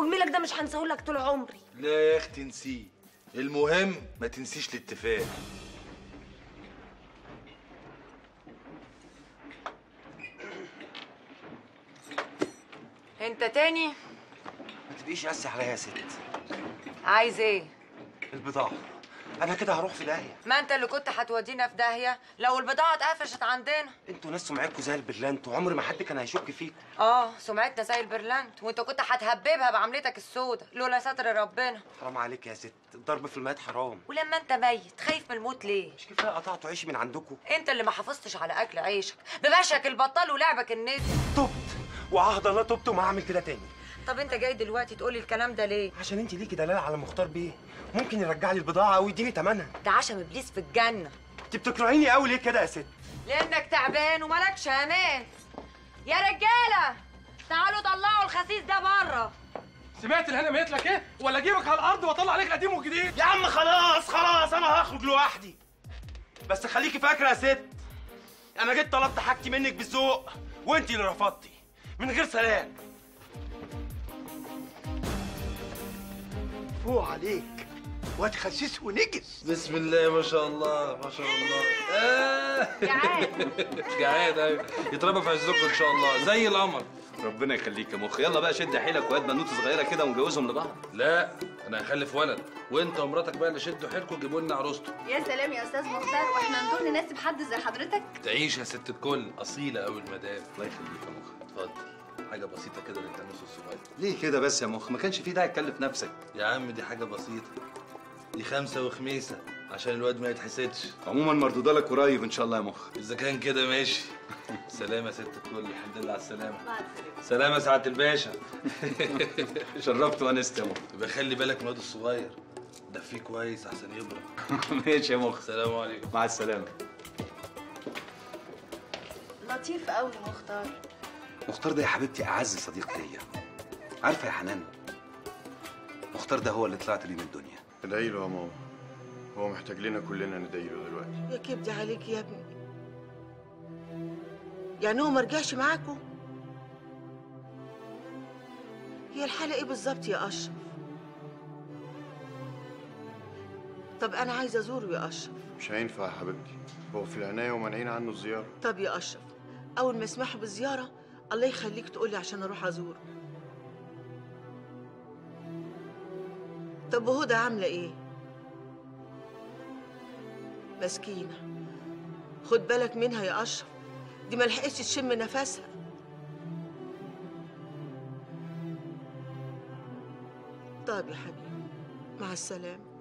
وجميلك ده مش هنساهولك طول عمري لا يا اختي نسيه المهم ما تنسيش الاتفاق انت تاني ما تبقيش قاسي عليا يا ست عايز ايه البضاعة أنا كده هروح في داهية ما انت اللي كنت هتودينا في داهيه لو البضاعه اتقفشت عندنا انتوا ناس سمعتكوا زي البرلانت وعمر ما حد كان هيشك فيكم اه سمعتنا زي البرلانت وانت كنت هتهببها بعملتك السودة لولا ستر ربنا حرام عليك يا ست الضرب في الميت حرام ولما انت ميت خايف من الموت ليه مش كفاية قطعتوا عيش من عندكم انت اللي ما حافظتش على اكل عيشك بباشك البطال ولعبك النت تبت وعهد الله تبت وما هعمل كده تاني طب انت جاي دلوقتي تقولي الكلام ده ليه عشان انت ليكي دلال على مختار بيه ممكن يرجع لي البضاعة أو يديني تمنها ده عشم ابليس في الجنه انت بتكرهيني قوي ليه كده يا ست لانك تعبان ومالكش امان يا رجاله تعالوا طلعوا الخسيس ده بره سمعت الهنا ميت لك ايه ولا اجيبك على الارض واطلع عليك القديم والجديد يا عم خلاص خلاص أنا هخرج لوحدي بس خليكي فاكرة يا ست أنا جيت طلبت حاجتي منك بالذوق وانت اللي رفضتي من غير سلام فوق عليك واد خسيس ونجس بسم الله ما شاء الله ما شاء الله آه. جعان جعان ايوه يتربى في عزكم ان شاء الله زي القمر ربنا يخليك يا مخ يلا بقى شد حيلك وهات بنوته صغيره كده ونجوزهم لبعض لا انا هخلف ولد وانت ومراتك بقى اللي شدوا حيلكم جيبوا لنا عروسته يا سلام يا استاذ مختار واحنا نطول نناسب حد زي حضرتك تعيش يا ست الكل اصيله قوي المدام الله يخليك يا مخ اتفضل حاجه بسيطه كده للتنس الصغير ليه كده بس يا مخ ما كانش في داعي تكلف نفسك يا عم دي حاجه بسيطه دي خمسه وخميسه عشان الواد ما يتحسدش عموما مردوده لك قريب ان شاء الله يا مخ اذا كان كده ماشي سلام يا ست الكل الحمد لله على السلامه سلام يا سعاده الباشا شرفت وانست يا مخ يبقى خلي بالك من الواد الصغير ده فيه كويس احسن يبرد ماشي يا مخ السلام عليكم مع السلامه لطيف قوي مختار مختار ده يا حبيبتي اعز صديق ليا عارفه يا حنان مختار ده هو اللي طلعت بيه من الدنيا ادعي له يا ماما هو محتاج لنا كلنا ندعي له دلوقتي يا كبدي عليك يا ابني يعني هو ما رجعش معاكم هي الحالة ايه بالظبط يا اشرف طب انا عايزه ازوره يا اشرف مش هينفع يا حبيبتي هو في العناية ومانعين عنه الزيارة طب يا اشرف اول ما اسمحوا بالزياره الله يخليك تقولي عشان اروح ازوره طب وهدى عامله ايه مسكينه خد بالك منها يا اشرف دي ملحقتش تشم نفسها طب يا حبيبي مع السلامه